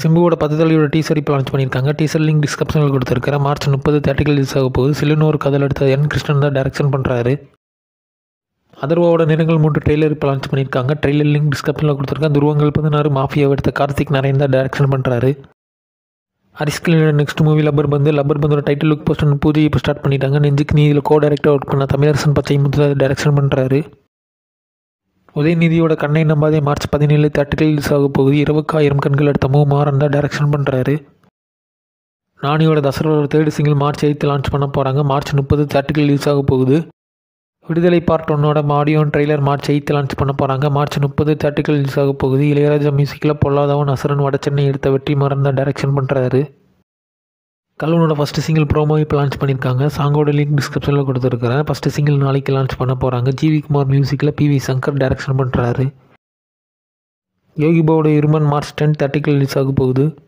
சிம்புவோட பத்து தலையோட டீசர் இப்போ லான்ச் பண்ணியிருக்காங்க டீசர் லிங்க் டிஸ்கிரிப்ஷனில் கொடுத்துருக்கிறேன் மார்ச் முப்பது தேட்டிக்கல் ரிலீஸ் ஆக போகுது சிலுனூர் கதல் எடுத்த என் கிருஷ்ணன் தான் டைரக்ஷன் பண்ணுறாரு அதர்வாவோட நிறங்கள் மூன்று ட்ரெய்லர் இப்போ லான்ச் பண்ணியிருக்காங்க ட்ரெய்லர் லிங்க் டிஸ்கிரிப்ஷனில் கொடுத்துருக்கேன் துருவங்கள் பதினாறு மாஃபியாவை எடுத்த கார்த்திக் நரேன் தான் டைரக்ஷன் பண்ணுறாரு அரிஸ்கிலோட நெக்ஸ்ட் மூவி லப்பர் பந்து லப்பர் பந்தோட டைட்டில் லுக் போஸ்ட் பூஜை இப்போ ஸ்டார்ட் பண்ணிட்டாங்க நெஞ்சுக்கு நீதியில் கோ டேரக்டர் ஒர்க் பண்ண தமிழரசன் பச்சை முத்து டைரக்ஷன் பண்ணுறாரு உதயநிதியோட கண்ணை நம்பாதே மார்ச் பதினேழு தேட்டரில் ரிலீஸ் ஆக போகுது இரவுக்கு ஆயிரம் கண்கள் எடுத்த மூ மாறன் தான் டைரக்ஷன் பண்ணுறாரு நானியோட தசரோட third single March eight launch பண்ண போகிறாங்க மார்ச் முப்பது தேட்டரில் ரிலீஸ் ஆக போகுது விடுதலை பார்ட் ஒன்னோட audio trailer March eight launch பண்ண போகிறாங்க மார்ச் முப்பது தேட்டரில் ரிலீஸ் ஆக போகுது இளையராஜா மியூசிக்கில் பொல்லாதவன் அசரன் வட சென்னை எடுத்த வெற்றி மாறன் தான் டைரக்ஷன் பண்ணுறாரு கல்வனோட ஃபஸ்ட்டு சிங்கிள் ப்ரோமோ இப்போ லான்ச் பண்ணியிருக்காங்க சாங்கோட லிங்க் டிஸ்கிரிப்ஷனில் கொடுத்துருக்குறேன் ஃபஸ்ட்டு சிங்கிள் நாளைக்கு லான்ச் பண்ண போகிறாங்க ஜிவி குமார் மியூசிக்கில் பிவி சங்கர் டைரக்ஷன் பண்ணுறாரு யோகி பாவோட இருமன் மார்ச் டென் தேர்ட்டிக்கு ரிலீஸ் ஆக போகுது